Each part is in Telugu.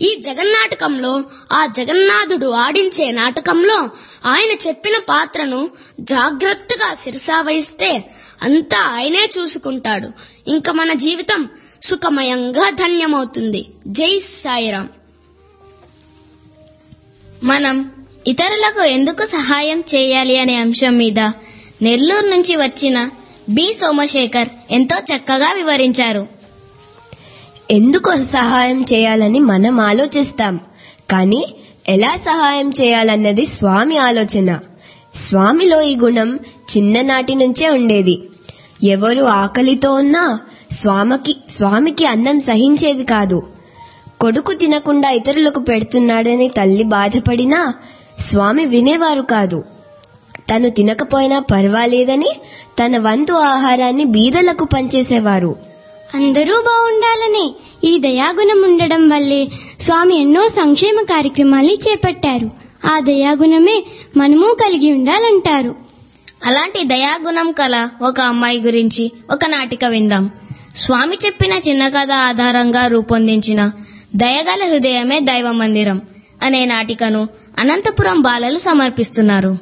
ఈ జగన్నాటకంలో ఆ జగన్నాథుడు ఆడించే నాటకంలో ఆయన చెప్పిన పాత్రను జాగ్రత్తగా శిరసావహిస్తే అంతా ఆయనే చూసుకుంటాడు ఇంక మన జీవితం సుఖమయంగా ధన్యమవుతుంది జై సాయిరాం మనం ఇతరులకు ఎందుకు సహాయం చేయాలి అనే అంశం మీద నెల్లూరు నుంచి వచ్చిన బి సోమశేఖర్ ఎంతో చక్కగా వివరించారు ఎందుకు సహాయం చేయాలని మనం ఆలోచిస్తాం కానీ ఎలా సహాయం చేయాలన్నది స్వామి ఆలోచన స్వామిలో ఈ గుణం చిన్ననాటి నుంచే ఉండేది ఎవరు ఆకలితో ఉన్నా స్వామికి స్వామికి అన్నం సహించేది కాదు కొడుకు తినకుండా ఇతరులకు పెడుతున్నాడని తల్లి బాధపడినా స్వామి వినేవారు కాదు తను తినకపోయినా పర్వాలేదని తన వంతు ఆహారాన్ని బీదలకు పంచేసేవారు అందరూ బాగుండాలని ఈ దయాగుణం ఉండడం వల్లే స్వామి ఎన్నో సంక్షేమ కార్యక్రమాల్ని చేపట్టారు ఆ దయాగుణమే మనము కలిగి ఉండాలంటారు అలాంటి దయాగుణం కల ఒక అమ్మాయి గురించి ఒక నాటిక విందాం స్వామి చెప్పిన చిన్న కథ ఆధారంగా రూపొందించిన దయగల హృదయమే దైవ మందిరం అనే నాటికను అనంతపురం బాలలు సమర్పిస్తున్నారు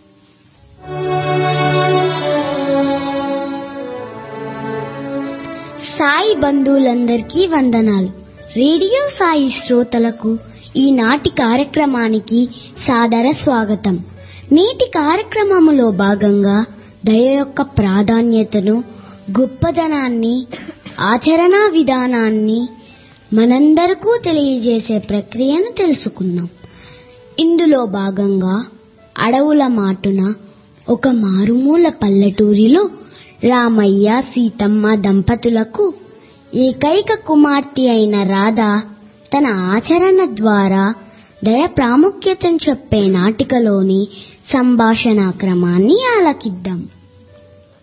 సాయి బంధువులందరికీ వందనాలు రేడియో సాయి శ్రోతలకు ఈనాటి కార్యక్రమానికి సాదర స్వాగతం నేటి కార్యక్రమములో భాగంగా దయ యొక్క ప్రాధాన్యతను గొప్పదనాన్ని ఆచరణా విధానాన్ని మనందరకు తెలియజేసే ప్రక్రియను తెలుసుకుందాం ఇందులో భాగంగా అడవుల మాటున ఒక మారుమూల పల్లెటూరిలో రామయ్య సీతమ్మ దంపతులకు ఏకైక కుమార్తె అయిన రాధ తన ఆచరణ ద్వారా దయ ప్రాముఖ్యతను చెప్పే నాటికలోని సంభాషణ క్రమాన్ని ఆలకిద్దాం